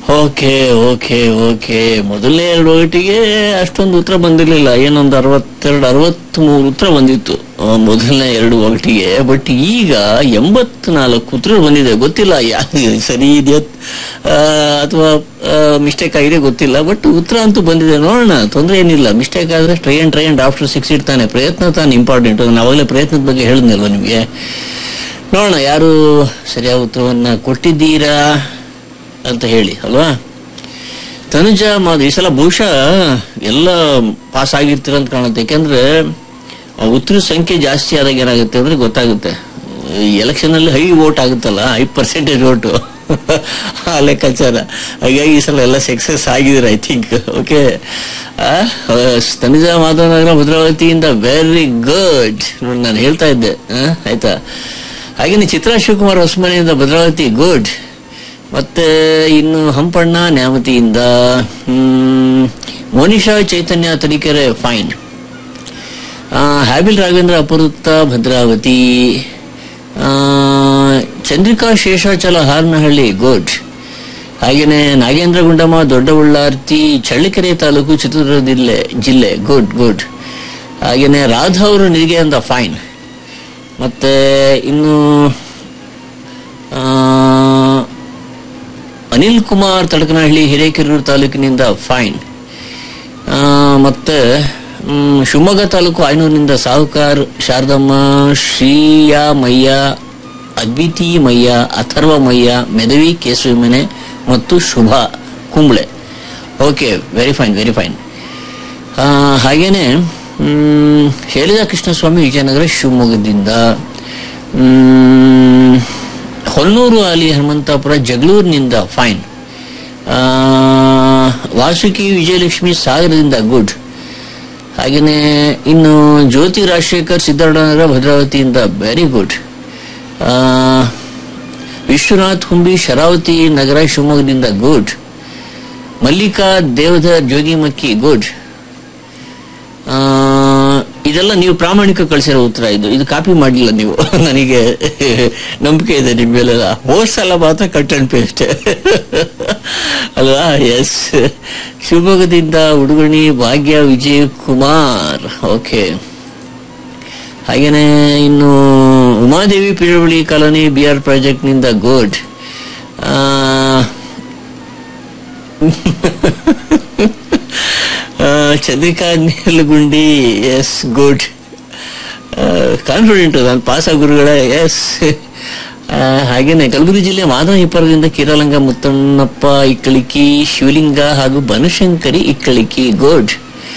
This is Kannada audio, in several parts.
ಓಕೆ ಓಕೆ ಓಕೆ ಮೊದಲನೇ ಎರಡು ಒಟ್ಟಿಗೆ ಅಷ್ಟೊಂದು ಉತ್ತರ ಬಂದಿರಲಿಲ್ಲ ಏನೊಂದು ಅರವತ್ತೆರಡು ಅರವತ್ಮೂರು ಉತ್ತರ ಬಂದಿತ್ತು ಆ, ಮೊದಲನೇ ಎರಡು ಒಟ್ಟಿಗೆ ಬಟ್ ಈಗ ಎಂಬತ್ನಾಲ್ಕು ಉತ್ತರ ಬಂದಿದೆ ಗೊತ್ತಿಲ್ಲ ಯಾಕೆ ಸರಿ ಇದೆಯಾ ಅಥವಾ ಮಿಸ್ಟೇಕ್ ಆಗಿದೆ ಗೊತ್ತಿಲ್ಲ ಬಟ್ ಉತ್ತರ ಅಂತೂ ಬಂದಿದೆ ನೋಡೋಣ ತೊಂದರೆ ಏನಿಲ್ಲ ಮಿಸ್ಟೇಕ್ ಆದ್ರೆ try and try and after six ಇಡ್ತಾನೆ ಪ್ರಯತ್ನ ತಾನು ಇಂಪಾರ್ಟೆಂಟ್ ನಾನು ಅವಾಗಲೇ ಪ್ರಯತ್ನದ ಬಗ್ಗೆ ಹೇಳಿದ್ನಲ್ವ ನಿಮಗೆ ನೋಡೋಣ ಯಾರು ಸರಿಯಾದ ಉತ್ತರವನ್ನ ಕೊಟ್ಟಿದ್ದೀರಾ ಅಂತ ಹೇಳಿ ಅಲ್ವಾ ತನುಜ ಮಾದು ಈ ಸಲ ಬಹುಶಃ ಎಲ್ಲ ಪಾಸ್ ಆಗಿರ್ತೀರ ಅಂತ ಕಾಣುತ್ತೆ ಯಾಕೆಂದ್ರೆ ಆ ಉತ್ತರ ಸಂಖ್ಯೆ ಜಾಸ್ತಿ ಆದಾಗ ಏನಾಗುತ್ತೆ ಅಂದ್ರೆ ಗೊತ್ತಾಗುತ್ತೆ ಎಲೆಕ್ಷನ್ ಅಲ್ಲಿ ಹೈ ವೋಟ್ ಆಗುತ್ತಲ್ಲ ಹೈ ಪರ್ಸೆಂಟೇಜ್ ವೋಟು ಆ ಲೆಕ್ಕಾಚಾರ ಹಾಗಾಗಿ ಈ ಸಲ ಎಲ್ಲ ಸಕ್ಸಸ್ ಆಗಿದ್ರೆ I think okay Tanuja Madhavanagar ಭದ್ರಾವತಿಯಿಂದ ವೆರಿ ಗುಡ್ ನೋಡಿ ನಾನು ಹೇಳ್ತಾ ಇದ್ದೆ ಆ, ಆಯ್ತಾ ಹಾಗೇನೆ ಚಿತ್ರಾ ಶಿವಕುಮಾರ್ ಹೊಸಮನೆಯಿಂದ ಭದ್ರಾವತಿ ಗುಡ್ ಮತ್ತೆ ಇನ್ನು ಹಂಪಣ್ಣ ನ್ಯಾಮತಿಯಿಂದ ಹ್ಮ್, ಮೋನಿಶಾ ಚೈತನ್ಯ ತರೀಕೆರೆ ಫೈನ್ ಹ್ಯಾಬಿಲ್ ರಾಘವೇಂದ್ರ ಅಪವೃತ್ತ ಭದ್ರಾವತಿ ಆ, ಚಂದ್ರಿಕಾ ಶೇಷಾಚಲ ಹಾರನಹಳ್ಳಿ ಗುಡ್ ಹಾಗೇನೆ ನಾಗೇಂದ್ರ ಗುಂಡಮ್ಮ ದೊಡ್ಡ ಉಳ್ಳಾರ್ತಿ ಚಳ್ಳಕೆರೆ ತಾಲೂಕು ಚಿತ್ರದುರ್ಗ ಜಿಲ್ಲೆ ಜಿಲ್ಲೆ ಗುಡ್ ಗುಡ್ ಹಾಗೇನೆ ರಾಧಾ ಅವರು ನಿರಿಗೆಯಿಂದ ಫೈನ್ ಮತ್ತೆ ಇನ್ನು ಆ, ಅನಿಲ್ ಕುಮಾರ್ ತಡಕನಹಳ್ಳಿ ಹಿರೇಕೆರೂರು ತಾಲೂಕಿನಿಂದ ಫೈನ್ ಆ, ಮತ್ತೆ ಮ್, ಶಿವಮೊಗ್ಗ ತಾಲೂಕು ಆಯನೂರಿನಿಂದ ಸಾಹುಕಾರ್ ಶಾರದಮ್ಮ ಶ್ರೀಯಾಮಯ್ಯ ಅದ್ವಿತೀಯಮಯ್ಯ ಅಥರ್ವಮಯ್ಯ ಮೆದವಿ ಕೇಶವಿಮನೆ ಮತ್ತು Shubha Kumble okay very fine very fine ಹಾಗೇನೆ ಮ್, ಶೈಲಜಾ ಕೃಷ್ಣಸ್ವಾಮಿ ವಿಜಯನಗರ ಶಿವಮೊಗ್ಗದಿಂದ ಮ್, ಹೊನ್ನೂರು ಅಲಿ ಹನುಮಂತಾಪುರ ಜಗಳೂರಿನಿಂದ ಫೈನ್ ಆ, ವಾಸುಕಿ ವಿಜಯಲಕ್ಷ್ಮಿ ಸಾಗರದಿಂದ ಗುಡ್ ಹಾಗೇನೆ ಇನ್ನು ಜ್ಯೋತಿ ರಾಜಶೇಖರ್ ಸಿದ್ದಾರ್ಢನಗರ ಭದ್ರಾವತಿಯಿಂದ ವೆರಿ ಗುಡ್ ವಿಶ್ವನಾಥ್ ಹುಂಬಿ ಶರಾವತಿ ನಗರ ಶಿವಮೊಗ್ಗದಿಂದ ಗುಡ್ ಮಲ್ಲಿಕಾ ದೇವಧರ್ ಜೋಗಿಮಕ್ಕಿ ಗುಡ್ ಇದೆಲ್ಲ ನೀವು ಪ್ರಾಮಾಣಿಕ ಕಳಿಸಿರೋ ಉತ್ತರ ಇದು ಇದು ಕಾಪಿ ಮಾಡಲಿಲ್ಲ ನೀವು ನನಗೆ ನಂಬಿಕೆ ಇದೆ ನಿಮ್ಮ ಮೇಲೆಲ್ಲ ಹೋದ್ ಸಲ ಮಾತ್ರ ಕಟ್ ಅಂಡ್ ಪೇಸ್ಟ್ ಅಲ್ವಾ ಎಸ್ ಶಿವಮೊಗ್ಗದಿಂದ ಉಡುಗಣಿ ಭಾಗ್ಯ ವಿಜಯ್ ಕುಮಾರ್ ಓಕೆ ಹಾಗೇನೆ ಇನ್ನು Umadevi Piravali colony B R ಪ್ರಾಜೆಕ್ಟ್ನಿಂದ good Chandrika Nilagundi yes good confident ನಾನು ಪಾಸ್ ಗುರುಗಳ ಎಸ್ ಹಾಗೇನೆ ಕಲಬುರಗಿ ಜಿಲ್ಲೆ ಮಾಧವ ಹಿಪ್ಪರದಿಂದ ಕಿರಲಂಗ ಮುತ್ತಣ್ಣಪ್ಪ ಇಕ್ಕಳಿಕಿ ಶಿವಲಿಂಗ ಹಾಗೂ ಬನಶಂಕರಿ ಇಕ್ಕಳಿಕಿ ಗುಡ್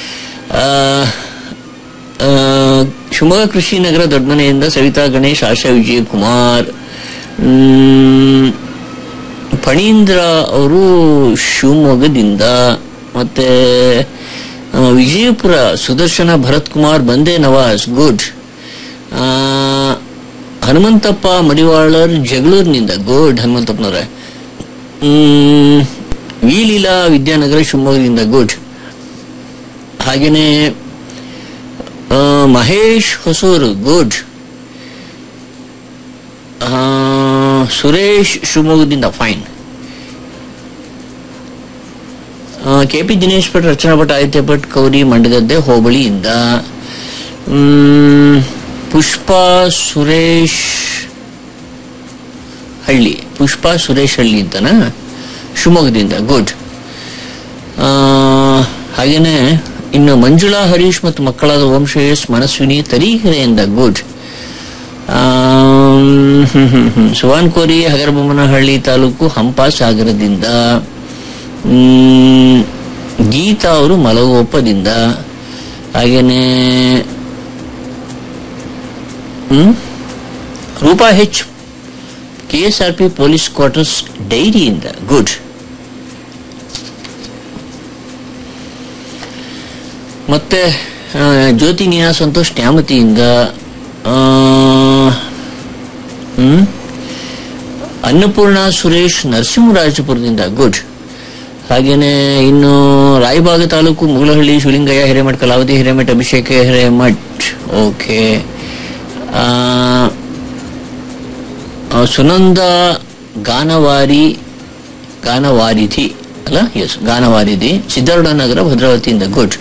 ಶಿವಮೊಗ್ಗ ಕೃಷಿ ನಗರ ದೊಡ್ಡಮನೆಯಿಂದ ಸವಿತಾ ಗಣೇಶ್ ಆಶಾ ವಿಜಯಕುಮಾರ್ ಮ್, ಫಣೀಂದ್ರ ಅವರು ಶಿವಮೊಗ್ಗದಿಂದ ಮತ್ತೆ ಆ, ವಿಜಯಪುರ ಸುದರ್ಶನ ಭರತ್ ಕುಮಾರ್ ಬಂದೇ ನವಾಜ್ ಗುಡ್ ಆ, ಹನುಮಂತಪ್ಪ ಮಡಿವಾಳರ್ ಜಗಳೂರಿನಿಂದ ಗುಡ್ ಹನುಮಂತಪ್ಪನವರೇ ಮ್, ವಿಲೀಲಾ ವಿದ್ಯಾನಗರ ಶಿವಮೊಗ್ಗದಿಂದ ಗುಡ್ ಹಾಗೇನೆ ಆ, ಮಹೇಶ್ ಹೊಸೂರು ಗುಡ್ ಆ, ಸುರೇಶ್ ಶಿವಮೊಗ್ಗದಿಂದ fine K P Dinesh Bhat Rachana Bhat Aditya Bhat Kauri Mandagadde ಹೋಬಳಿಯಿಂದ ಮ್, ಪುಷ್ಪಾ ಸುರೇಶ್ ಹಳ್ಳಿ ಪುಷ್ಪಾ ಸುರೇಶ್ ಹಳ್ಳಿ ಅಂತನಾ ಶಿವಮೊಗ್ಗದಿಂದ ಗುಡ್ ಹಾಗೇನೆ ಇನ್ನು ಮಂಜುಳಾ ಹರೀಶ್ ಮತ್ತು ಮಕ್ಕಳಾದ ವಂಶೇಶ್ ಮನಸ್ವಿನಿ ತರೀಕೆರೆಯಿಂದ ಗುಡ್ ಸುವಾನ್ ಕೋರಿ ಹಗರಬೊಮ್ಮನಹಳ್ಳಿ ತಾಲೂಕು ಹಂಪ ಸಾಗರದಿಂದ ಮ್, ಗೀತಾ ಅವರು ಮಲಗೋಪದಿಂದ ಹಾಗೇನೆ ಹ್ಮ್ Roopa H K S R P police quarters ಡೈರಿಯಿಂದ ಗುಡ್ ಮತ್ತೆ ಆ, ಜ್ಯೋತಿ ನಿಯಾ ಸಂತೋಷ್ ನ್ಯಾಮತಿಯಿಂದ ಆ, ಹ್ಮ್ ಅನ್ನಪೂರ್ಣ ಸುರೇಶ್ ನರಸಿಂಹರಾಜಪುರದಿಂದ ಗುಡ್ ಹಾಗೇನೆ ಇನ್ನು ರಾಯಬಾಗ ತಾಲೂಕು ಮುಗಳಹಳ್ಳಿ ಶಿವಲಿಂಗಯ್ಯ ಹಿರೇಮಠ್ ಕಲಾವತಿ ಹಿರೇಮಠ್ ಅಭಿಷೇಕ ಹಿರೇಮಠ್ ಓಕೆ ಆ, ಆ, ಸುನಂದ ಗಾನವಾರಿ ಗಾನವಾರಿಧಿ ಅಲ್ಲ ಎಸ್ ಗಾನವಾರಿದಿ ಸಿದ್ಧಾರೂಢ ನಗರ ಭದ್ರಾವತಿಯಿಂದ ಗುಡ್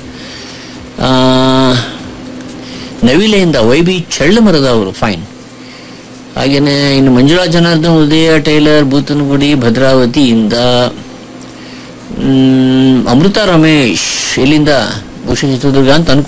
ನವಿಲೆಯಿಂದ ವೈ ಬಿ ಚಳ್ಳಮರದ ಅವರು ಫೈನ್ ಹಾಗೇನೆ ಇನ್ನು ಮಂಜುಳಾ ಜನಾರ್ದನ್ ಉದಯ ಟೈಲರ್ ಬೂತನಗುಡಿ ಭದ್ರಾವತಿಯಿಂದ ಮ್, ಅಮೃತ ರಮೇಶ್ ಎಲ್ಲಿಂದ ಬಹುಶಃ ಚಿತ್ರದುರ್ಗ ಅಂತ ಅನ್ಕೊ